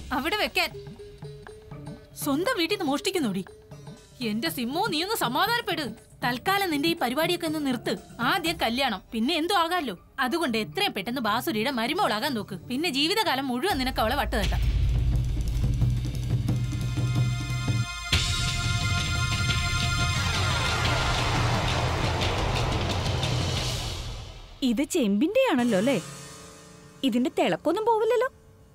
അവിടെ വെക്കാൻ സ്വന്തം വീട്ടിൽ നിന്ന് മോഷ്ടിക്കുന്നോടി എന്റെ സിമ്മോ നീ ഒന്ന് സമാധാനപ്പെട് തൽക്കാലം നിന്റെ ഈ പരിപാടിയൊക്കെ ഒന്ന് നിർത്ത് ആദ്യം കല്യാണം പിന്നെ എന്തോ ആകാമല്ലോ അതുകൊണ്ട് എത്രയും പെട്ടെന്ന് ബാസുരിയുടെ മരുമോളാകാൻ നോക്ക് പിന്നെ ജീവിതകാലം മുഴുവൻ നിനക്ക് അവളെ വട്ട് തട്ടാം ഇത് ചെമ്പിന്റെ ആണല്ലോ അല്ലേ ഇതിന്റെ തിളക്കൊന്നും പോവില്ലല്ലോ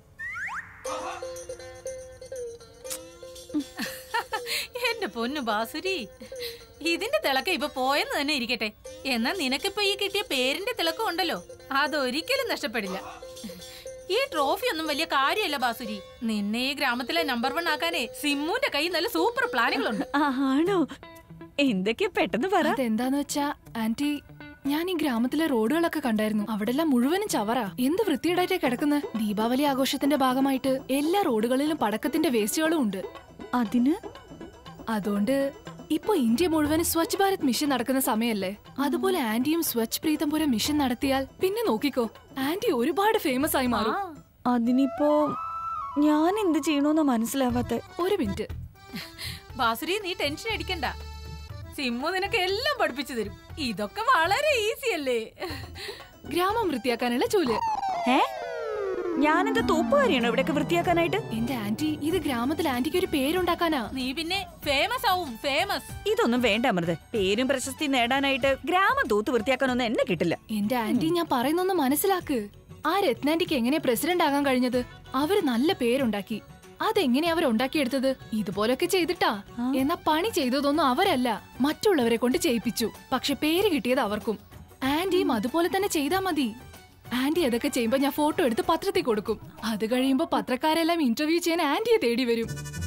എന്റെ പൊന്നു ബാസുരി ഇതിന്റെ തിളക്കം ഇപ്പൊ പോയെന്ന് തന്നെ ഇരിക്കട്ടെ എന്നാ നിനക്കിപ്പോ ഈ കിട്ടിയ പേരിന്റെ തിളക്കം ഉണ്ടല്ലോ അതൊരിക്കലും നഷ്ടപ്പെടില്ല ഈ ട്രോഫി ഒന്നും വലിയ കാര്യമല്ല ബാസുരി നിന്നെ ഈ ഗ്രാമത്തിലെ നമ്പർ വൺ ആക്കാനേ സിമ്മുന്റെ കയ്യിൽ നല്ല സൂപ്പർ പ്ലാനുകളുണ്ട് ആണോ എന്തൊക്കെയാ പെട്ടെന്ന് പറ അതെന്താന്ന് വെച്ചാ ആന്റി ഞാൻ ഈ ഗ്രാമത്തിലെ റോഡുകളൊക്കെ കണ്ടായിരുന്നു അവിടെല്ലാം മുഴുവനും ചവറ എന്ത് വൃത്തിയേടായിട്ടാ കിടക്കുന്നത് ദീപാവലി ആഘോഷത്തിന്റെ ഭാഗമായിട്ട് എല്ലാ റോഡുകളിലും പടക്കത്തിന്റെ വേസ്റ്റുകളും ഉണ്ട് അതിന് അതുകൊണ്ട് ഇപ്പൊ ഇന്ത്യ മുഴുവനും സ്വച്ഛ് ഭാരത് മിഷൻ നടക്കുന്ന സമയല്ലേ അതുപോലെ ആന്റിയും സ്വച്ഛ് പ്രീതംപുരം മിഷൻ നടത്തിയാൽ പിന്നെ നോക്കിക്കോ ആന്റി ഒരുപാട് ഫേമസ് ആയി മാറും അതിനിപ്പോ ഞാൻ എന്ത് ചെയ്യണോന്ന് മനസ്സിലാവാത്ത ഒരു മിനിറ്റ് ബാസുരി നീ ടെൻഷൻ അടിക്കണ്ട സിമ്മു നിനക്ക് എല്ലാം പഠിപ്പിച്ചു തരും ഇതൊക്കെ വളരെ ഈസി അല്ലേ ഗ്രാമം വൃത്തിയാക്കാനുള്ള ചൂല് ഏ ഞാനെന്താ തൂപ്പുകാരിയാണോ ഇവിടെയൊക്കെ വൃത്തിയാക്കാനായിട്ട് എന്റെ ആന്റി ഇത് ഗ്രാമത്തിൽ ആന്റിക്ക് ഒരു പേരുണ്ടാക്കാനാ നീ പിന്നെ ഫേമസ് ആവും ഫേമസ് ഇതൊന്നും വേണ്ട അമൃത് പേരും പ്രശസ്തി നേടാനായിട്ട് ഗ്രാമം തൂത്ത് വൃത്തിയാക്കാനൊന്നും എന്നെ കിട്ടില്ല എന്റെ ആന്റി ഞാൻ പറയുന്നൊന്ന് മനസ്സിലാക്ക് ആ രത്നാന്റിക്ക് എങ്ങനെ പ്രസിഡന്റ് ആകാൻ കഴിഞ്ഞത് അവര് നല്ല പേരുണ്ടാക്കി അതെങ്ങനെ അവർ ഉണ്ടാക്കിയെടുത്തത് ഇതുപോലൊക്കെ ചെയ്തിട്ടാ എന്നാ പണി ചെയ്തതൊന്നും അവരല്ല മറ്റുള്ളവരെ കൊണ്ട് ചെയ്യിപ്പിച്ചു പക്ഷെ പേര് കിട്ടിയത് അവർക്കും ആന്റിയും അതുപോലെ തന്നെ ചെയ്താ മതി ആന്റി അതൊക്കെ ചെയ്യുമ്പോ ഞാൻ ഫോട്ടോ എടുത്ത് പത്രത്തിൽ കൊടുക്കും അത് കഴിയുമ്പോ പത്രക്കാരെല്ലാം ഇന്റർവ്യൂ ചെയ്യാൻ ആന്റിയെ തേടി വരും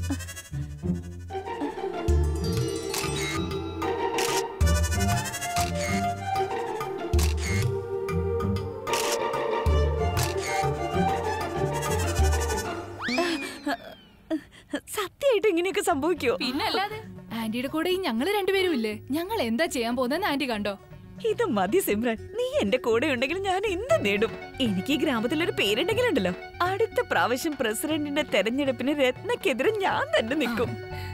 സത്യമായിട്ട് ഇങ്ങനെയൊക്കെ സംഭവിക്കോ പിന്നെ അല്ലാതെ ആന്റിയുടെ കൂടെ ഈ ഞങ്ങള് രണ്ടുപേരും ഇല്ലേ ഞങ്ങൾ എന്താ ചെയ്യാൻ പോകുന്നതെന്ന് ആന്റി കണ്ടോ ഇത് മതി സിമ്രൻ നീ എന്റെ കൂടെ ഉണ്ടെങ്കിൽ ഞാൻ എന്ത് നേടും എനിക്ക് ഈ ഗ്രാമത്തിൽ ഒരു പേരുണ്ടെങ്കിലുണ്ടല്ലോ അടുത്ത പ്രാവശ്യം പ്രസിഡന്റിന്റെ തെരഞ്ഞെടുപ്പിന് രത്നക്കെതിരെ ഞാൻ തന്നെ നിൽക്കും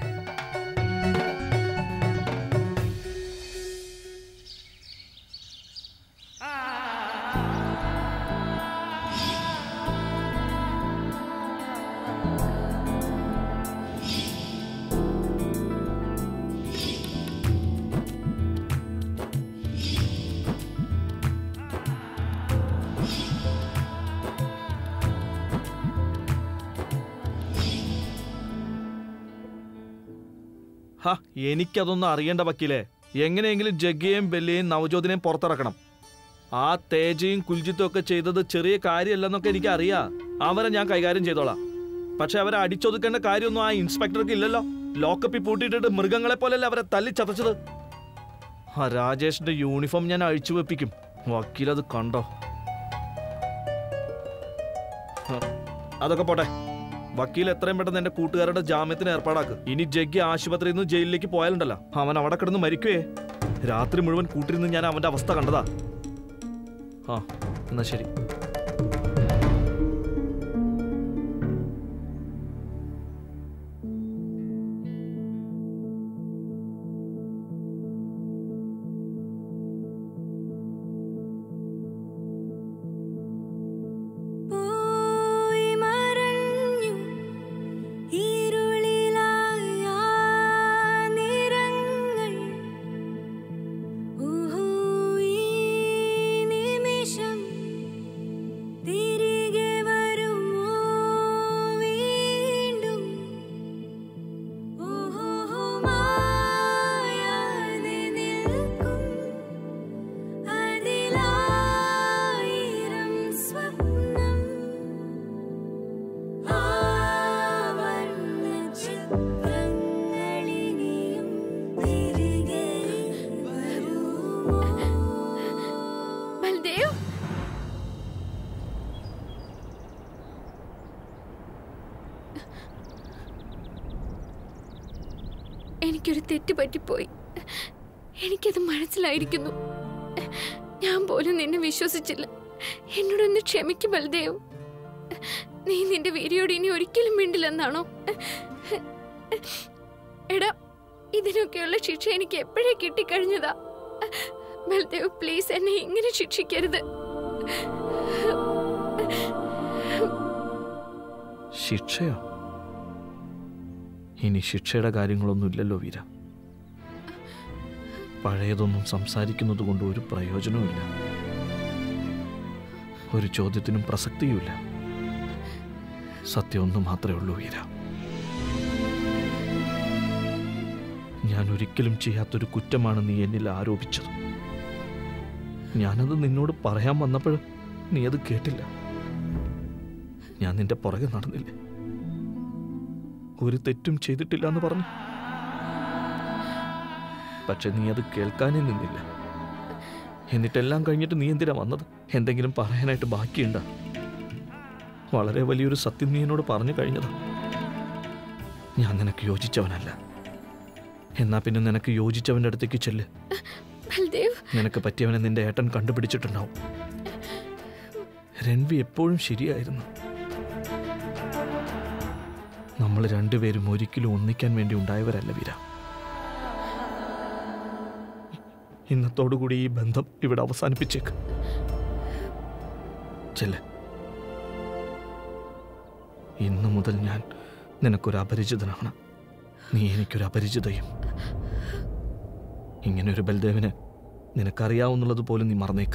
ഹ എനിക്കതൊന്നും അറിയേണ്ട വക്കീലേ എങ്ങനെയെങ്കിലും ജഗ്ഗയെയും ബെല്ലയെയും നവജോതിനെയും പുറത്തിറക്കണം ആ തേജയും കുൽജിത്തും ഒക്കെ ചെയ്തത് ചെറിയ കാര്യമല്ലെന്നൊക്കെ എനിക്ക് അറിയാം അവരെ ഞാൻ കൈകാര്യം ചെയ്തോളാം പക്ഷെ അവരെ അടിച്ചൊതുക്കേണ്ട കാര്യമൊന്നും ആ ഇൻസ്പെക്ടർക്ക് ഇല്ലല്ലോ ലോക്കപ്പിൽ പൂട്ടിയിട്ടിട്ട് മൃഗങ്ങളെ പോലെയല്ല അവരെ തല്ലി ചതച്ചത് ആ രാജേഷിന്റെ യൂണിഫോം ഞാൻ അഴിച്ചു വെപ്പിക്കും വക്കീലത് കണ്ടോ ഹ, അതൊക്കെ പോട്ടെ വക്കീൽ എത്രയും പെട്ടെന്ന് എന്റെ കൂട്ടുകാരുടെ ജാമ്യത്തിന് ഏർപ്പാടാക്ക് ഇനി ജഗ്ഗി ആശുപത്രിയിൽ നിന്ന് ജയിലിലേക്ക് പോയാലുണ്ടല്ലോ അവൻ അവിടെ കിടന്ന് മരിക്കുവേ രാത്രി മുഴുവൻ കൂട്ടിരുന്ന് ഞാൻ അവന്റെ അവസ്ഥ കണ്ടതാ ആ എന്നാ ശരി പോയി മറഞ്ഞു ഇരുളിലായ നിറങ്ങൾ ഊഹൂ ഈ നിമിഷം തിരികെ വരുമോ വീണ്ടും ഊഹൂ മായാതെ നിൽക്കും അതിലായിരം സ്വപ്നം ആവർണ്ണ ചിത്രങ്ങളിനിയും തിരികെ വരുമോ ബൽദേവ് എനിക്കൊരു തെറ്റ് പറ്റിപ്പോയി എനിക്കത് മനസ്സിലായിരിക്കുന്നു ഞാൻ പോലും നിന്നെ വിശ്വസിച്ചില്ല എന്നോടൊന്ന് ക്ഷമിക്കും ബൽദേവ് നീ നിന്റെ വീരിയോട് ഇനി ഒരിക്കലും മിണ്ടില്ലെന്നാണോ എടാ ഇതിനൊക്കെയുള്ള ശിക്ഷ എനിക്ക് എപ്പോഴേ കിട്ടിക്കഴിഞ്ഞതാ ബൽദേവ് പ്ലീസ് എന്നെ ഇങ്ങനെ ശിക്ഷിക്കരുത് ശിക്ഷയോ ഇനി ശിക്ഷയുടെ കാര്യങ്ങളൊന്നും ഇല്ലല്ലോ വീര പഴയതൊന്നും സംസാരിക്കുന്നത് കൊണ്ട് ഒരു പ്രയോജനവുമില്ല ഒരു ചോദ്യത്തിനും പ്രസക്തിയുമില്ല സത്യം ഒന്ന് മാത്രമേ ഉള്ളൂ വീര ഞാൻ ഒരിക്കലും ചെയ്യാത്തൊരു കുറ്റമാണ് നീ എന്നിൽ ആരോപിച്ചത് ഞാനത് നിന്നോട് പറയാൻ വന്നപ്പോൾ നീ അത് കേട്ടില്ല ഞാൻ നിന്റെ പുറകെ നടന്നില്ലേ ഒരു തെറ്റും ചെയ്തിട്ടില്ല എന്ന് പറഞ്ഞു പക്ഷെ നീ അത് കേൾക്കാനേ നിന്നില്ല എന്നിട്ടെല്ലാം കഴിഞ്ഞിട്ട് നീ എന്തിനാ വന്നത് എന്തെങ്കിലും പറയാനായിട്ട് ബാക്കിയുണ്ടാ വളരെ വലിയൊരു സത്യം നീ എന്നോട് പറഞ്ഞു കഴിഞ്ഞതാ ഞാൻ നിനക്ക് യോജിച്ചവനല്ല എന്നാ പിന്നെ നിനക്ക് യോജിച്ചവന്റെ അടുത്തേക്ക് ചെല്ല് ബൽദേവ് നിനക്ക് പറ്റിയവനെ നിന്റെ ഏട്ടൻ കണ്ടുപിടിച്ചിട്ടുണ്ടാവും രൺവി എപ്പോഴും ശരിയായിരുന്നു നമ്മൾ രണ്ടുപേരും ഒരിക്കലും ഒന്നിക്കാൻ വേണ്ടി ഉണ്ടായവരല്ല വീര ഇന്നത്തോടുകൂടി ഈ ബന്ധം ഇവിടെ അവസാനിപ്പിച്ചേക്ക് ചെല്ല് ഇന്നു മുതൽ ഞാൻ നിനക്കൊരു അപരിചിതനാണ് നീ എനിക്കൊരു അപരിചിതയും ഇങ്ങനെ ഒരു ബൽദേവിനെ നിനക്കറിയാവുന്നുള്ളത് പോലും നീ മറന്നേക്ക്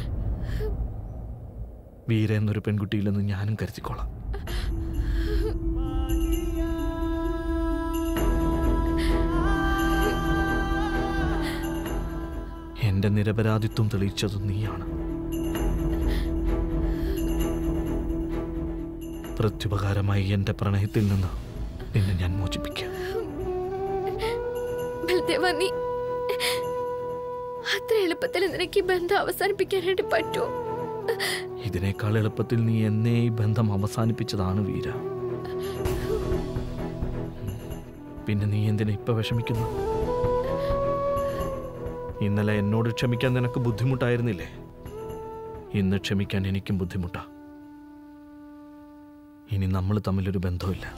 വീര എന്നൊരു പെൺകുട്ടിയില്ലെന്ന് ഞാനും കരുതിക്കോളാം എന്റെ നിരപരാധിത്വം തെളിയിച്ചത് നീയാണ് പ്രത്യുപകാരമായി എന്റെ പ്രണയത്തിൽ നിന്ന് നിന്നെ ഞാൻ മോചിപ്പിക്കാം ബൽദേവ നീ അത്ര എളുപ്പത്തിൽ നിനക്ക് ഈ ബന്ധം അവസാനിപ്പിക്കാനായിട്ട് പറ്റുമോ ഇതിനേക്കാൾ എളുപ്പത്തിൽ നീ എന്നേ ഈ ബന്ധം അവസാനിപ്പിച്ചതാണ് വീര പിന്നെ നീ എന്തിനാ ഇപ്പൊ വിഷമിക്കുന്നു ഇന്നലെ എന്നോട് ക്ഷമിക്കാൻ നിനക്ക് ബുദ്ധിമുട്ടായിരുന്നില്ലേ ഇന്ന് ക്ഷമിക്കാൻ എനിക്കും ബുദ്ധിമുട്ടാ ഇനി നമ്മൾ തമ്മിലൊരു ബന്ധമില്ല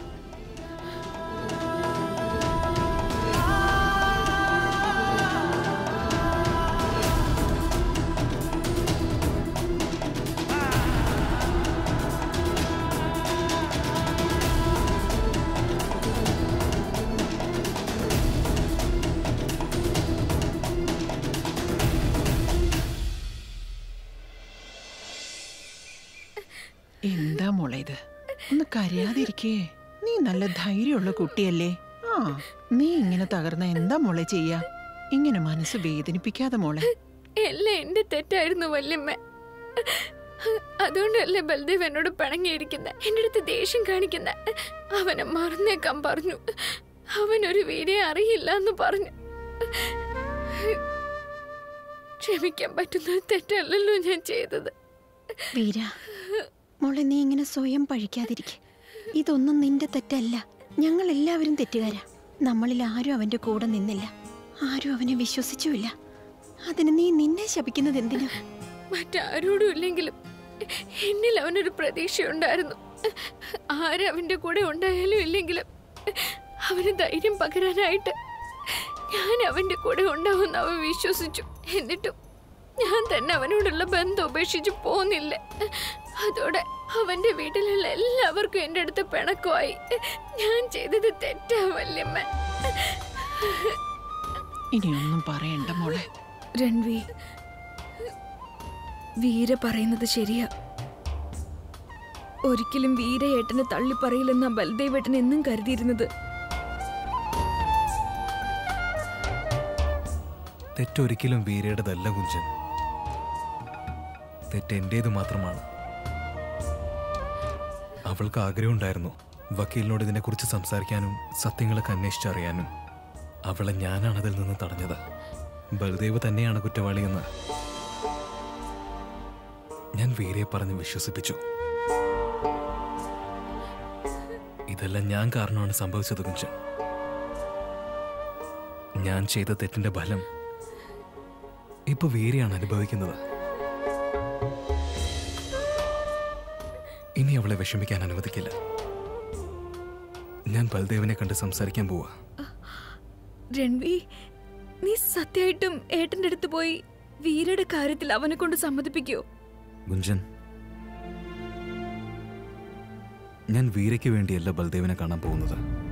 എന്താ മോളെ ഇത് ഒന്ന് കരയാതിരിക്കേ നീ നല്ല ധൈര്യമുള്ള കുട്ടിയല്ലേ ആ നീ ഇങ്ങനെ തകർന്ന എന്താ മോളെ ചെയ്യാ ഇങ്ങനെ മനസ്സ് വേദനിപ്പിക്കാതെ മോളെ എല്ലാം എന്റെ തെറ്റായിരുന്നു വല്യമ്മ അതുകൊണ്ടല്ലേ ബൽദേവ് എന്നോട് പിണങ്ങിയിരിക്കുന്ന എന്റെ അടുത്ത് ദേഷ്യം കാണിക്കുന്ന അവനെ മറന്നേക്കാൻ പറഞ്ഞു അവനൊരു വീരെ അറിയില്ല എന്ന് പറഞ്ഞു ക്ഷമിക്കാൻ പറ്റുന്ന ഒരു തെറ്റല്ലല്ലോ ഞാൻ ചെയ്തത് വീര മോളെ നീ ഇങ്ങനെ സ്വയം പഴിക്കാതിരിക്കെ ഇതൊന്നും നിന്റെ തെറ്റല്ല ഞങ്ങൾ എല്ലാവരും തെറ്റുകാരാ നമ്മളിൽ ആരും അവന്റെ കൂടെ നിന്നില്ല ആരും അവനെ വിശ്വസിച്ചുമില്ല അതിന് നീ നിന്നെ ശപിക്കുന്നത് എന്തിനാ മറ്റാരോടും ഇല്ലെങ്കിലും എന്നിൽ അവനൊരു പ്രതീക്ഷയുണ്ടായിരുന്നു ആരവന്റെ കൂടെ ഉണ്ടായാലും ഇല്ലെങ്കിലും അവന് ധൈര്യം പകരാനായിട്ട് ഞാൻ അവന്റെ കൂടെ ഉണ്ടാവുമെന്ന് അവൻ വിശ്വസിച്ചു എന്നിട്ടും ഞാൻ തന്നെ അവനോടുള്ള ബന്ധം ഉപേക്ഷിച്ച് പോന്നില്ല അതോടെ അവന്റെ വീട്ടിലുള്ള എല്ലാവർക്കും എന്റെ അടുത്ത് പിണക്കമായി ഞാൻ ചെയ്തത് തെറ്റാ വല്യമ്മ ഇനിയൊന്നും പറയണ്ട മോളെ രൺവി വീര പറയുന്നത് ശരിയാ ഒരിക്കലും വീരയേട്ടനെ തള്ളി പറയില്ലെന്ന ബൽദേവേട്ടൻ എന്നും കരുതിയിരുന്നത് തെറ്റൊരിക്കലും വീരയുടേതല്ല കുഞ്ചൻ തെറ്റ് എന്റേത് മാത്രമാണ് അവൾക്ക് ആഗ്രഹമുണ്ടായിരുന്നു വക്കീലിനോട് ഇതിനെക്കുറിച്ച് സംസാരിക്കാനും സത്യങ്ങളൊക്കെ അന്വേഷിച്ചറിയാനും അവളെ ഞാനാണ് അതിൽ നിന്ന് തടഞ്ഞത് ബൽദേവ് തന്നെയാണ് കുറ്റവാളിയെന്ന് ഞാൻ വീരയെ പറഞ്ഞ് വിശ്വസിപ്പിച്ചു ഇതെല്ലാം ഞാൻ കാരണമാണ് സംഭവിച്ചത് കുഞ്ചൻ ഞാൻ ചെയ്ത തെറ്റിന്റെ ഫലം ഇപ്പൊ വീരയാണ് അനുഭവിക്കുന്നത് ഇനി അവളെ വിഷമിക്കാൻ അനുവദിക്കില്ല ഞാൻ ബൽദേവിനെ കണ്ട് സംസാരിക്കാൻ പോവാ രൺവി നീ സത്യമായിട്ടും ഏട്ടന്റെ അടുത്ത് പോയി വീരയുടെ കാര്യത്തിൽ അവനെ കൊണ്ട് സമ്മതിപ്പിക്കോ ഗുഞ്ചൻ ഞാൻ വീരയ്ക്ക് വേണ്ടിയല്ല ബൽദേവിനെ കാണാൻ പോകുന്നത്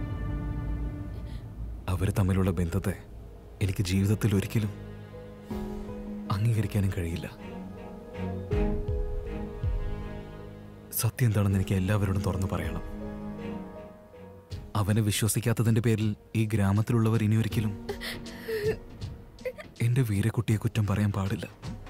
അവർ തമ്മിലുള്ള ബന്ധത്തെ എനിക്ക് ജീവിതത്തിൽ ഒരിക്കലും അംഗീകരിക്കാനും കഴിയില്ല സത്യം എന്താണെന്ന് എനിക്ക് എല്ലാവരോടും തുറന്നു പറയണം അവനെ വിശ്വസിക്കാത്തതിന്റെ പേരിൽ ഈ ഗ്രാമത്തിലുള്ളവർ ഇനി ഒരിക്കലും എന്റെ വീരക്കുട്ടിയെ കുറ്റം പറയാൻ പാടില്ല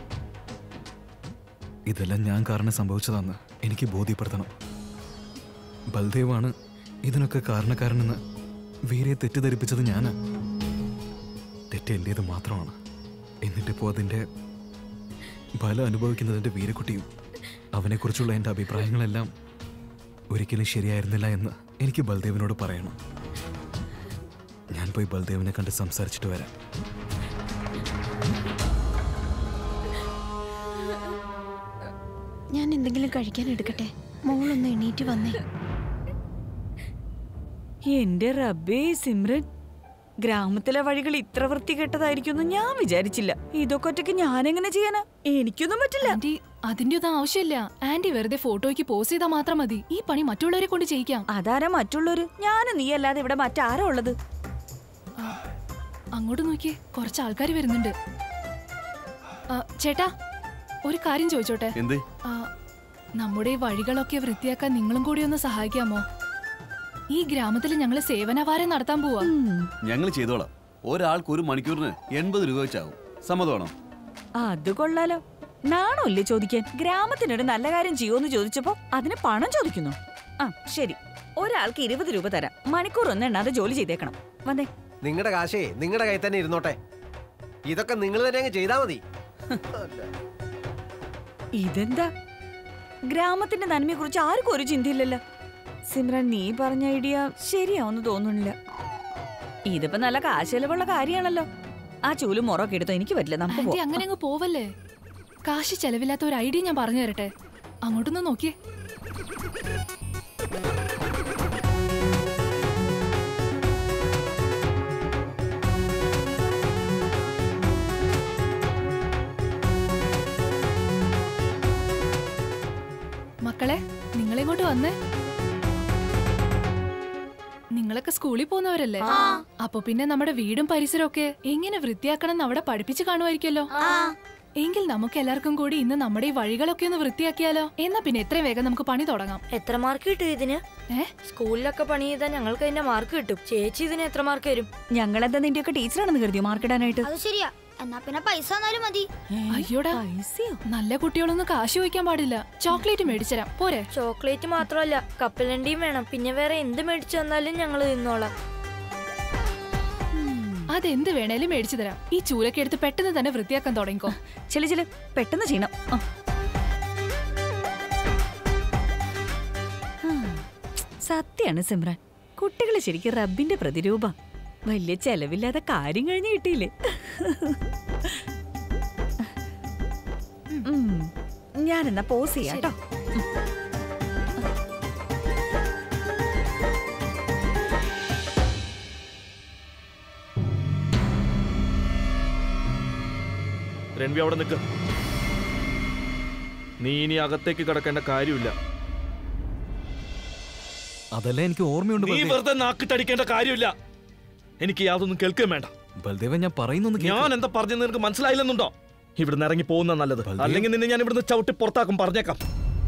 ഇതെല്ലാം ഞാൻ കാരണം സംഭവിച്ചതാന്ന് എനിക്ക് ബോധ്യപ്പെടുത്തണം ബൽദേവാണ് ഇതിനൊക്കെ കാരണക്കാരനെന്ന് വീരയെ തെറ്റിദ്ധരിപ്പിച്ചത് ഞാനാ തെറ്റ് എന്റേത് മാത്രമാണ് എന്നിട്ടിപ്പോ അതിന്റെ ഫലം അനുഭവിക്കുന്നതിന്റെ വീരക്കുട്ടിയും അവനെക്കുറിച്ചുള്ള എൻ്റെ അഭിപ്രായങ്ങളെല്ലാം ഒരിക്കലും ശരിയായിരുന്നില്ല എന്ന് എനിക്ക് ബൽദേവിനോട് പറയണം ഞാൻ പോയി ബൽദേവിനെ കണ്ട് സംസാരിച്ചിട്ട് വരാം ഞാൻ എന്തെങ്കിലും കഴിക്കാൻ എടുക്കട്ടെ മോളൊന്ന് എണീറ്റ് വന്നേ എന്റെ റബ്ബേ സിമ്രൻ ഗ്രാമത്തിലെ വഴികൾ ഇത്ര വൃത്തികെട്ടതായിരിക്കുമെന്ന് ഞാൻ വിചാരിച്ചില്ല ഇതൊക്കെ ഒറ്റയ്ക്ക് ഞാനെങ്ങനെ ചെയ്യാനാ എനിക്കൊന്നും പറ്റില്ല ആന്റി അതിന്റെ ഒന്നും ആവശ്യമില്ല ആന്റി വെറുതെ ഫോട്ടോയ്ക്ക് പോസ് ചെയ്താൽ മാത്രം മതി ഈ പണി മറ്റുള്ളവരെ കൊണ്ട് ചെയ്യിക്കാം അതാരാ മറ്റുള്ളവര് ഞാനും നീ അല്ലാതെ ഇവിടെ മറ്റാരാ ഉള്ളത് അങ്ങോട്ട് നോക്കിയേ കുറച്ച് ആൾക്കാർ വരുന്നുണ്ട് ആ, ചേട്ടാ ഒരു കാര്യം ചോദിച്ചോട്ടെ എന്ത് ആ, നമ്മുടെ ഈ വഴികളൊക്കെ വൃത്തിയാക്കാൻ നിങ്ങളും കൂടി ഒന്ന് സഹായിക്കാമോ ഈ ഗ്രാമത്തിൽ ഞങ്ങൾ സേവനവാരം നടത്താൻ പോവാ ഞങ്ങൾ ചെയ്തോളാം ഒരാൾക്ക് ഒരു മണിക്കൂറിന് എൺപത് രൂപ വെച്ചാവും സമ്മതമാണോ അത് കൊള്ളാലോ നാണല്ലേ ചോദിക്കാൻ ഗ്രാമത്തിനൊരു നല്ല കാര്യം ചെയ്യുമെന്ന് ചോദിച്ചപ്പോ അതിന് പണം ചോദിക്കുന്നു ആ ശരി ഒരാൾക്ക് ഇരുപത് രൂപ തരാം മണിക്കൂർ ഒന്നും എണ്ണാതെ ജോലി ചെയ്തേക്കണം വന്നേ നിങ്ങളുടെ കാശേ നിങ്ങളുടെ കയ്യിൽ തന്നെ ഇരുന്നോട്ടെ ഇതൊക്കെ നിങ്ങൾ തന്നെ അങ്ങ് ചെയ്താൽ മതി ഇതെന്താ ഗ്രാമത്തിന്റെ നന്മയെ കുറിച്ച് ആർക്കും ഒരു ചിന്തയില്ലല്ലോ സിമ്രൻ നീ പറഞ്ഞ ഐഡിയ ശരിയാവുന്നു തോന്നുന്നില്ല ഇതിപ്പോ നല്ല കാശലവുള്ള കാര്യമാണല്ലോ ആ ചൂല് മുറൊക്കെ എടുത്തോ എനിക്ക് പറ്റില്ല നമുക്ക് ആന്റി പോവാം. അങ്ങനെ അങ്ങ് പോവല്ലേ കാശ് ചെലവില്ലാത്ത ഒരു ഐഡിയ ഞാൻ പറഞ്ഞു തരട്ടെ അങ്ങോട്ടൊന്ന് നോക്കിയേ മക്കളെ നിങ്ങളിങ്ങോട്ട് വന്നേ നിങ്ങളൊക്കെ സ്കൂളിൽ പോകുന്നവരല്ലേ അപ്പൊ പിന്നെ നമ്മുടെ വീടും പരിസരവും ഒക്കെ എങ്ങനെ വൃത്തിയാക്കണം എന്ന് അവിടെ പഠിപ്പിച്ചു കാണുമായിരിക്കല്ലോ എങ്കിൽ നമുക്ക് എല്ലാവർക്കും കൂടി ഇന്ന് നമ്മുടെ ഈ വഴികളൊക്കെ ഒന്ന് വൃത്തിയാക്കിയാലോ എന്നാ പിന്നെ എത്രയും വേഗം നമുക്ക് പണി തുടങ്ങാം എത്ര മാർക്ക് കിട്ടും ഇതിന് സ്കൂളിലൊക്കെ പണി ചെയ്താൽ ഞങ്ങൾക്ക് അതിന്റെ മാർക്ക് കിട്ടും ചേച്ചി ഇതിന് എത്ര മാർക്ക് തരും ഞങ്ങളെന്താ നിന്റെയൊക്കെ ടീച്ചറാണെന്ന് കരുതിയോ മാർക്കിടാനായിട്ട് അത് ശരിയാ എന്നാ പിന്നെ പൈസ തന്നാലും മതി അയ്യോടാ നല്ല കുട്ടികളൊന്നും കാശ് വയ്ക്കാൻ പാടില്ല ചോക്ലേറ്റ് മേടിച്ചരാം പോരെ ചോക്ലേറ്റ് മാത്രമല്ല കപ്പലണ്ടിയും വേണം പിന്നെ വേറെ എന്ത് മേടിച്ചു തന്നാലും ഞങ്ങൾ തിന്നോളാം അതെന്ത് വേണേലും മേടിച്ചു തരാം ഈ ചൂലൊക്കെ എടുത്ത് പെട്ടെന്ന് തന്നെ വൃത്തിയാക്കാൻ തുടങ്ങിക്കോ ചെല്ലു ചെല്ലു പെട്ടെന്ന് ചെയ്യണം ആ. ആ, സത്യാണ് സിമ്രാൻ കുട്ടികൾ ശരിക്കും റബ്ബിന്റെ പ്രതിരൂപ വലിയ ചെലവില്ലാതെ കാര്യം കഴിഞ്ഞ് കിട്ടിയില്ലേ ഉം. ഞാനെന്നാ പോസ് ചെയ്യാം കേട്ടോ രൺവി അവിടെ നിൽക്ക് നീ ഇനി അകത്തേക്ക് കിടക്കേണ്ട കാര്യമില്ല അതല്ല എനിക്ക് ഓർമ്മയുണ്ട് നീ ബൽദേവ്. വെറുതെ നാക്കിട്ടടിക്കേണ്ട കാര്യമില്ല എനിക്ക് യാതൊന്നും കേൾക്കുകയും വേണ്ട ബൽദേവൻ ഞാൻ പറയുന്നൊന്ന് കേൾക്ക്. ഞാൻ എന്താ പറഞ്ഞെന്ന് നിനക്ക് മനസ്സിലായില്ലെന്നുണ്ടോ ഇവിടുന്ന് ഇറങ്ങി പോകുന്ന നല്ലത് അല്ലെങ്കിൽ നിന്നെ ഞാൻ ഇവിടുന്ന് ചവിട്ടി പുറത്താക്കും പറഞ്ഞേക്കാം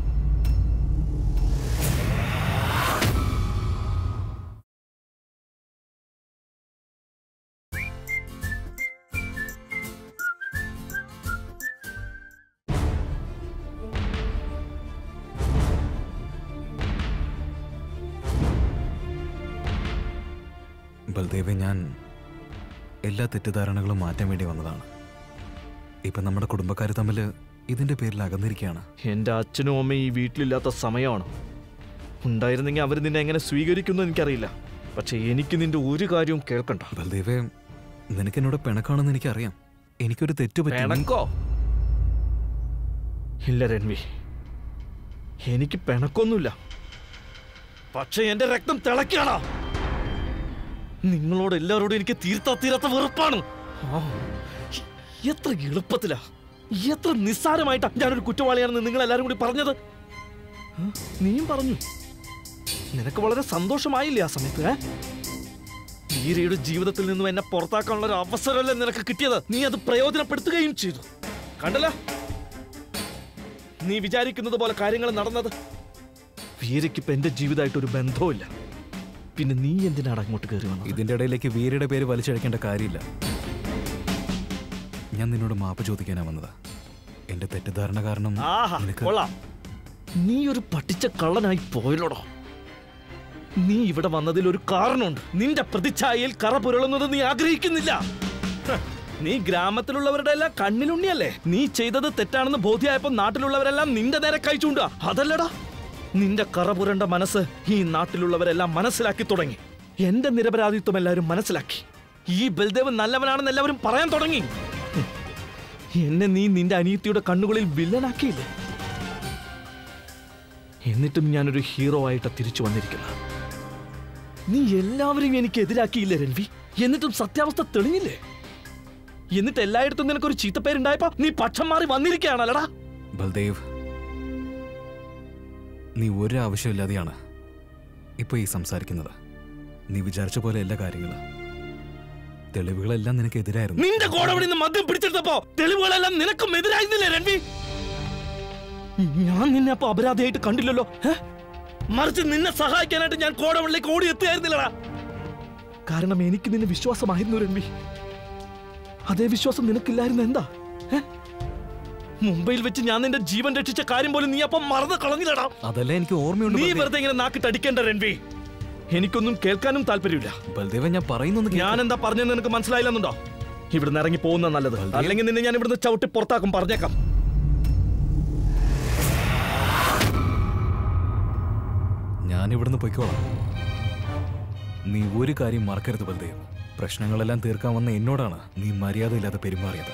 ബൽദേവെ ഞാൻ എല്ലാ തെറ്റിദ്ധാരണകളും മാറ്റാൻ വേണ്ടി വന്നതാണ് ഇപ്പൊ നമ്മുടെ കുടുംബക്കാർ തമ്മിൽ ഇതിന്റെ പേരിൽ അകന്നിരിക്കുകയാണ് എന്റെ അച്ഛനും അമ്മയും ഈ വീട്ടിലില്ലാത്ത സമയമാണ് ഉണ്ടായിരുന്നെങ്കിൽ അവർ നിന്നെ എങ്ങനെ സ്വീകരിക്കുന്നു എനിക്കറിയില്ല പക്ഷെ എനിക്ക് നിന്റെ ഒരു കാര്യവും കേൾക്കണ്ട ബൽദേവെ നിനക്ക് എന്നോട് പിണക്കാണെന്ന് എനിക്കറിയാം എനിക്കൊരു തെറ്റ് പറ്റി നീ- പിണക്കോ ഇല്ല രൺവി എനിക്ക് പിണക്കൊന്നുമില്ല പക്ഷെ എന്റെ രക്തം തിളക്കാണോ നിങ്ങളോട് എല്ലാവരോടും എനിക്ക് തീർത്താ തീരാത്ത വെറുപ്പാണ് ആ, എത്ര എളുപ്പത്തിലാ എത്ര നിസ്സാരമായിട്ടാ ഞാനൊരു കുറ്റവാളിയാണെന്ന് നിങ്ങൾ എല്ലാരും കൂടി പറഞ്ഞത് ആ, നീയും പറഞ്ഞു നിനക്ക് വളരെ സന്തോഷമായില്ലേ ആ സമയത്ത് ഏ വീരയുടെ ജീവിതത്തിൽ നിന്നും എന്നെ പുറത്താക്കാനുള്ള ഒരു അവസരമല്ലേ നിനക്ക് കിട്ടിയത് നീ അത് പ്രയോജനപ്പെടുത്തുകയും ചെയ്തു കണ്ടല്ലോ നീ വിചാരിക്കുന്നത് പോലെ കാര്യങ്ങൾ നടന്നത് വീരയ്ക്ക് ഇപ്പൊ എന്റെ ജീവിതമായിട്ട് ഒരു ബന്ധവുമില്ല പിന്നെ നീ എന്തിനാണ് അങ്ങോട്ട് കയറി വന്നത് ഇതിന്റെ ഇടയിലേക്ക് വീരയുടെ പേര് വലിച്ചഴക്കേണ്ട കാര്യമില്ല ഞാൻ നിന്നോട് മാപ്പ് ചോദിക്കാനാ വന്നത് എന്റെ തെറ്റിദ്ധാരണ കാരണം ആഹാ നിനക്ക് കൊള്ളാം നീ ഒരു പട്ടിച്ച കള്ളനായി പോയല്ലോടോ നീ ഇവിടെ വന്നതിൽ ഒരു കാരണമുണ്ട് നിന്റെ പ്രതിച്ഛായയിൽ കറ പുരളുന്നത് നീ ആഗ്രഹിക്കുന്നില്ല ഹ, നീ ഗ്രാമത്തിലുള്ളവരുടെ എല്ലാം കണ്ണിലുണ്ണിയല്ലേ നീ ചെയ്തത് തെറ്റാണെന്ന് ബോധ്യമായപ്പോ നാട്ടിലുള്ളവരെല്ലാം നിന്റെ നേരെ കഴിച്ചുണ്ട അതല്ലടാ നിന്റെ കറ പുരണ്ട മനസ്സ് ഈ നാട്ടിലുള്ളവരെല്ലാം മനസ്സിലാക്കി തുടങ്ങി എന്റെ നിരപരാധിത്വം എല്ലാവരും മനസ്സിലാക്കി ഈ ബൽദേവ് നല്ലവനാണെന്ന് എല്ലാവരും പറയാൻ തുടങ്ങി ഹും. എന്നെ നീ നിന്റെ അനിയത്തിയുടെ കണ്ണുകളിൽ വില്ലനാക്കിയില്ലേ എന്നിട്ടും ഞാനൊരു ഹീറോ ആയിട്ട് തിരിച്ചു വന്നിരിക്കുന്നത് നീ എല്ലാവരെയും എനിക്ക് എതിരാക്കിയില്ലേ രൺവി എന്നിട്ടും സത്യാവസ്ഥ തെളിഞ്ഞില്ലേ എന്നിട്ട് എല്ലായിടത്തും നിനക്കൊരു ചീത്തപ്പേരുണ്ടായപ്പോ നീ പക്ഷം മാറി വന്നിരിക്കുകയാണല്ലടാ ബൽദേവ് നീ ഒരു ആവശ്യമില്ലാതെയാണ് ഇപ്പൊ ഈ സംസാരിക്കുന്നത് നീ വിചാരിച്ച പോലെ എല്ലാ കാര്യങ്ങളും തെളിവുകളെല്ലാം നിനക്ക് എതിരായിരുന്നു നിന്റെ കോടവിടെ നിന്ന് മദ്യം പിടിച്ചെടുത്തപ്പോ തെളിവുകളെല്ലാം നിനക്കും എതിരായിരുന്നില്ലേ രൺവി ഞാൻ നിന്നെ അപ്പൊ അപരാധിയായിട്ട് കണ്ടില്ലല്ലോ ഏ? മറിച്ച് നിന്നെ സഹായിക്കാനായിട്ട് ഞാൻ കോടവളിലേക്ക് ഓടി എത്തുകയായിരുന്നില്ലടാ കാരണം എനിക്ക് നിന്നെ വിശ്വാസമായിരുന്നു രൺവി അതേ വിശ്വാസം നിനക്കില്ലായിരുന്നു എന്താ ഏ? മുംബൈയിൽ വെച്ച് ഞാൻ നിന്റെ ജീവൻ രക്ഷിച്ച കാര്യം പോലും നീ അപ്പം മറന്നു കളഞ്ഞില്ലടാ അതല്ലേ എനിക്ക് ഓർമ്മയുണ്ട് നീ ബൽദേവ്. വെറുതെ ഇങ്ങനെ നാക്കിട്ടടിക്കേണ്ട രൺവി എനിക്കൊന്നും കേൾക്കാനും താല്പര്യമില്ല ബൽദേവൻ ഞാൻ പറയുന്നൊന്ന് കേൾക്ക്. ഞാൻ എന്താ പറഞ്ഞെന്ന് നിനക്ക് മനസ്സിലായില്ലെന്നുണ്ടോ ഇവിടുന്ന് ഇറങ്ങി പോകുന്ന നല്ലത് അല്ലെങ്കിൽ നിന്നെ ഞാൻ ഇവിടുന്ന് ചവിട്ടി പുറത്താക്കും പറഞ്ഞേക്കാം ഞാൻ ഇവിടുന്ന് പൊയ്ക്കോളാം നീ ഒരു കാര്യം മറക്കരുത് ബൽദേവ് പ്രശ്നങ്ങളെല്ലാം തീർക്കാൻ വന്ന എന്നോടാണ് നീ മര്യാദയില്ലാതെ പെരുമാറിയത്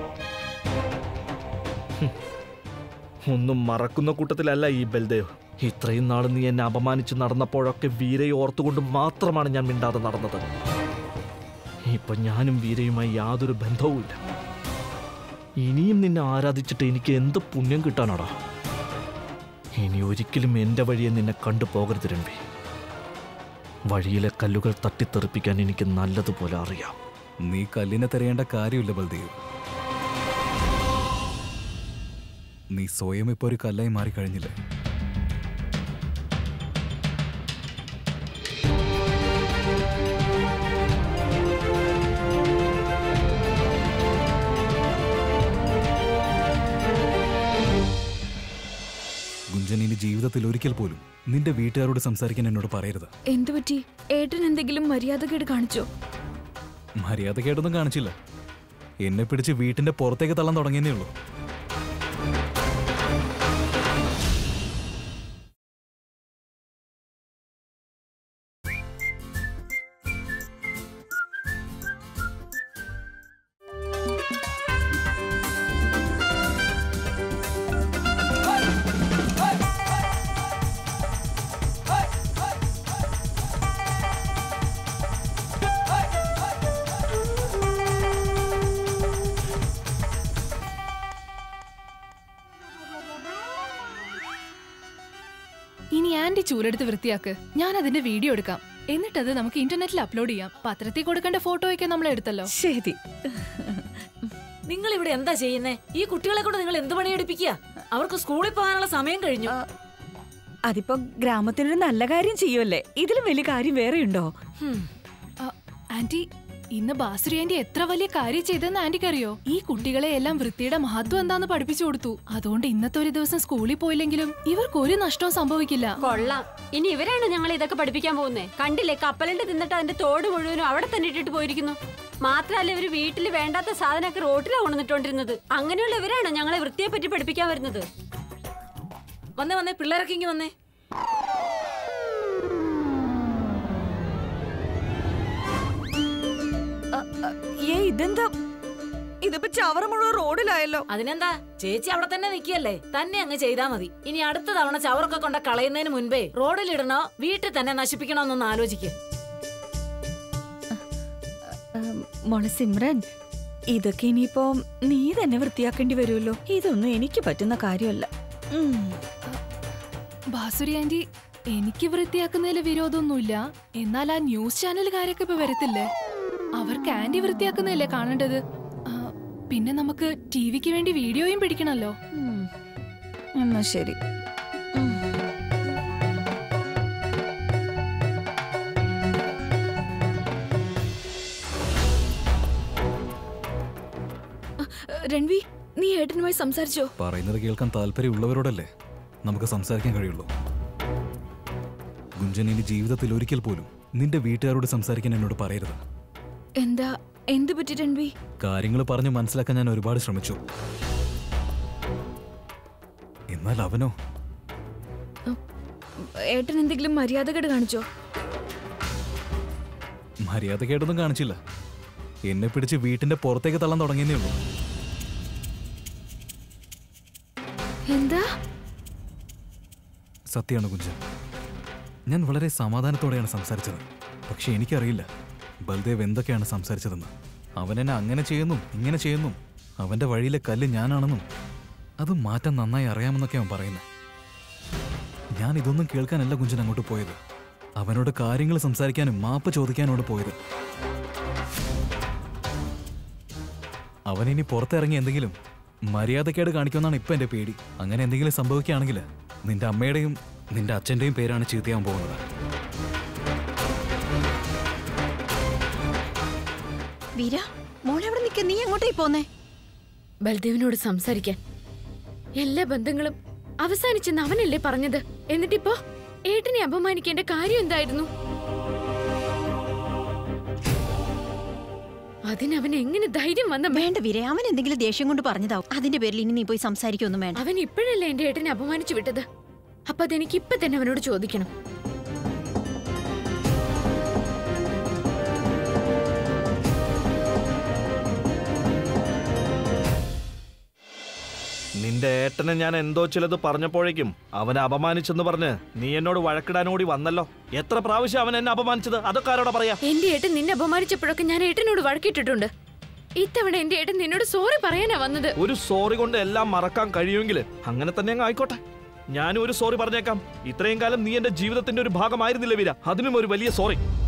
ഒന്നും മറക്കുന്ന കൂട്ടത്തിലല്ല ഈ ബൽദേവ് ഇത്രയും നാൾ നീ എന്നെ അപമാനിച്ച് നടന്നപ്പോഴൊക്കെ വീരയെ ഓർത്തുകൊണ്ട് മാത്രമാണ് ഞാൻ മിണ്ടാതെ നടന്നത് ഇപ്പൊ ഞാനും വീരയുമായി യാതൊരു ബന്ധവുമില്ല ഇനിയും നിന്നെ ആരാധിച്ചിട്ട് എനിക്ക് എന്ത് പുണ്യം കിട്ടാനാടാ ഇനി ഒരിക്കലും എന്റെ വഴിയെ നിന്നെ കണ്ടു പോകരുത് രൺവി വഴിയിലെ കല്ലുകൾ തട്ടിത്തെറിപ്പിക്കാൻ എനിക്ക് നല്ലതുപോലെ അറിയാം നീ കല്ലിനെ തിരയേണ്ട കാര്യമില്ല ബൽദേവ് നീ സ്വയം ഇപ്പൊ ഒരു കല്ലായി മാറിക്കഴിഞ്ഞില്ലേ ഗുഞ്ചൻ ഇനി ജീവിതത്തിൽ ഒരിക്കൽ പോലും നിന്റെ വീട്ടുകാരോട് സംസാരിക്കാൻ എന്നോട് പറയരുത് എന്തു പറ്റി ഏട്ടൻ എന്തെങ്കിലും മര്യാദകേട് കാണിച്ചോ മര്യാദക്കേടൊന്നും കാണിച്ചില്ല എന്നെ പിടിച്ച് വീട്ടിന്റെ പുറത്തേക്ക് തള്ളാൻ തുടങ്ങിയേ ഉള്ളൂ ഇനി ആന്റി ചൂലെടുത്ത് വൃത്തിയാക്ക് ഞാൻ അതിന്റെ വീഡിയോ എടുക്കാം എന്നിട്ടത് നമുക്ക് ഇന്റർനെറ്റിൽ അപ്ലോഡ് ചെയ്യാം പത്രത്തിൽ കൊടുക്കേണ്ട ഫോട്ടോയൊക്കെ നമ്മൾ എടുത്തല്ലോ ശരി നിങ്ങൾ ഇവിടെ എന്താ ചെയ്യുന്നേ ഈ കുട്ടികളെ കൊണ്ട് നിങ്ങൾ എന്ത് പണിയെടുപ്പിക്കുക അവർക്ക് സ്കൂളിൽ പോകാനുള്ള സമയം കഴിഞ്ഞു അതിപ്പോ ഗ്രാമത്തിനൊരു നല്ല കാര്യം ചെയ്യുമല്ലേ ഇതിലും വലിയ കാര്യം വേറെ ഉണ്ടോ ആ, ആന്റി ഇന്ന് ബാസുരി ആന്റി എത്ര വലിയ കാര്യം ചെയ്തെന്ന് ആന്റിക്ക് അറിയോ ഈ കുട്ടികളെ എല്ലാം വൃത്തിയുടെ മഹത്വം എന്താന്ന് പഠിപ്പിച്ചു കൊടുത്തു അതുകൊണ്ട് ഇന്നത്തെ ഒരു ദിവസം സ്കൂളിൽ പോയില്ലെങ്കിലും ഇവർക്ക് ഒരു നഷ്ടവും സംഭവിക്കില്ല കൊള്ളാം ഇനി ഇവരാണ് ഞങ്ങൾ ഇതൊക്കെ പഠിപ്പിക്കാൻ പോകുന്നേ കണ്ടില്ലേ കപ്പലണ്ട് തിന്നിട്ട് അതിന്റെ തോട് മുഴുവനും അവിടെ തന്നെ ഇട്ടിട്ട് പോയിരിക്കുന്നു മാത്രല്ല ഇവര് വീട്ടിൽ വേണ്ടാത്ത സാധനമൊക്കെ റോട്ടിലാണ് കൊണ്ടുവന്നിട്ടോണ്ടിരുന്നത് അങ്ങനെയുള്ള ഇവരാണ് ഞങ്ങളെ വൃത്തിയെ പറ്റി പഠിപ്പിക്കാൻ വരുന്നത് വന്നേ വന്നേ പിള്ളേരൊക്കെ ഇങ്ങ് വന്നേ ഏ ഇതെന്താ ഇതിപ്പോ ചവറ മുഴുവൻ റോഡിലായല്ലോ അതിനെന്താ ചേച്ചി അവിടെ തന്നെ നിൽക്കല്ലേ തന്നെ അങ്ങ് ചെയ്താ മതി ഇനി അടുത്ത തവണ ചവറൊക്കെ കൊണ്ട കളയുന്നതിന് മുൻപേ റോഡിലിടണോ വീട്ടിൽ തന്നെ നശിപ്പിക്കണോന്നൊന്ന് ആലോചിക്ക് ഉം, മോളെ സിമ്രൻ ഇതൊക്കെ ഇനിയിപ്പോ നീ തന്നെ വൃത്തിയാക്കേണ്ടി വരുമല്ലോ ഇതൊന്നും എനിക്ക് പറ്റുന്ന കാര്യമല്ല ഉം. ബാസുരി ആന്റി എനിക്ക് വൃത്തിയാക്കുന്നതിൽ വിരോധമൊന്നുമില്ല എന്നാൽ ആ ന്യൂസ് ചാനലുകാരൊക്കെ ഇപ്പൊ വരത്തില്ലേ അവർക്ക് ആന്റി വൃത്തിയാക്കുന്നതല്ലേ കാണേണ്ടത് ആ, പിന്നെ നമുക്ക് ടിവിക്ക് വേണ്ടി വീഡിയോയും പിടിക്കണല്ലോ ഉം. എന്നാ ശരി ഉം. രൺവി നീ ഏട്ടനുമായി സംസാരിച്ചോ പറയുന്നത് കേൾക്കാൻ താല്പര്യമുള്ളവരോടല്ലേ നമുക്ക് സംസാരിക്കാൻ കഴിയുള്ളൂ ഗുഞ്ചൻ ഇനി ജീവിതത്തിൽ ഒരിക്കൽ പോലും നിന്റെ വീട്ടുകാരോട് സംസാരിക്കാൻ എന്നോട് പറയരുത് എന്താ എന്ത് പറ്റി രൺവി കാര്യങ്ങൾ പറഞ്ഞ് മനസ്സിലാക്കാൻ ഞാൻ ഒരുപാട് ശ്രമിച്ചു എന്നാൽ അവനോ ഏട്ടൻ എന്തെങ്കിലും മര്യാദകേട് കാണിച്ചോ മര്യാദക്കേടൊന്നും കാണിച്ചില്ല എന്നെ പിടിച്ച് വീട്ടിന്റെ പുറത്തേക്ക് തള്ളാൻ തുടങ്ങിയതേ ഉള്ളൂ എന്താ സത്യമാണ് കുഞ്ചൻ ഞാൻ വളരെ സമാധാനത്തോടെയാണ് സംസാരിച്ചത് പക്ഷെ എനിക്കറിയില്ല ബൽദേവ് എന്തൊക്കെയാണ് സംസാരിച്ചതെന്ന് അവൻ എന്നെ അങ്ങനെ ചെയ്യുന്നു ഇങ്ങനെ ചെയ്യുന്നു അവന്റെ വഴിയിലെ കല്ല് ഞാനാണെന്നും അത് മാറ്റാൻ നന്നായി അറിയാമെന്നൊക്കെ അവൻ പറയുന്നത് ഞാൻ ഇതൊന്നും കേൾക്കാനല്ല കുഞ്ചൻ അങ്ങോട്ട് പോയത് അവനോട് കാര്യങ്ങൾ സംസാരിക്കാനും മാപ്പ് ചോദിക്കാനോട് പോയത് അവനിനി പുറത്തിറങ്ങി എന്തെങ്കിലും മര്യാദക്കേട് കാണിക്കുമെന്നാണ് ഇപ്പൊ എന്റെ പേടി അങ്ങനെ എന്തെങ്കിലും സംഭവിക്കുകയാണെങ്കിൽ നിന്റെ അമ്മയുടെയും നിന്റെ അച്ഛന്റെയും പേരാണ് ചീത്തയാൻ പോകുന്നത് വീര മോളെ അവിടെ നിൽക്ക നീ എങ്ങോട്ടേ പോന്നേ ബൽദേവിനോട് സംസാരിക്കാൻ എല്ലാ ബന്ധങ്ങളും അവസാനിച്ചെന്ന് അവനല്ലേ പറഞ്ഞത് എന്നിട്ടിപ്പോ ഏട്ടനെ അപമാനിക്കേണ്ട കാര്യം എന്തായിരുന്നു അതിനവൻ എങ്ങനെ ധൈര്യം വന്ന വേണ്ട വീര അവൻ എന്തെങ്കിലും ദേഷ്യം കൊണ്ട് പറഞ്ഞതാവും അതിന്റെ പേരിൽ ഇനി നീ പോയി സംസാരിക്കൊന്നും വേണ്ട അവൻ ഇപ്പോഴല്ലേ എന്റെ ഏട്ടനെ അപമാനിച്ചു വിട്ടത് അപ്പൊ അതെനിക്ക് ഇപ്പൊ തന്നെ അവനോട് ചോദിക്കണം നിന്റെ ഏട്ടനെ ഞാൻ എന്തോ ചിലത് പറഞ്ഞപ്പോഴേക്കും അവനെ അപമാനിച്ചെന്ന് പറഞ്ഞ് നീ എന്നോട് വഴക്കിടാനോടി വന്നല്ലോ എത്ര പ്രാവശ്യം അവൻ എന്നെ അപമാനിച്ചത് അതൊക്കെ ആരോടാ പറയാ എന്റെ ഏട്ടൻ നിന്നെ അപമാനിച്ചപ്പോഴൊക്കെ ഞാൻ ഏട്ടനോട് വഴക്കിട്ടിട്ടുണ്ട് ഇത്തവണ എന്റെ ഏട്ടൻ നിന്നോട് സോറി പറയാനാ വന്നത് ഒരു സോറി കൊണ്ട് എല്ലാം മറക്കാൻ കഴിയുമെങ്കിൽ അങ്ങനെ തന്നെ അങ്ങ് ആയിക്കോട്ടെ ഞാനും ഒരു സോറി പറഞ്ഞേക്കാം ഇത്രയും കാലം നീ എന്റെ ജീവിതത്തിന്റെ ഒരു ഭാഗമായിരുന്നില്ല വീര അതിനും ഒരു വലിയ സോറി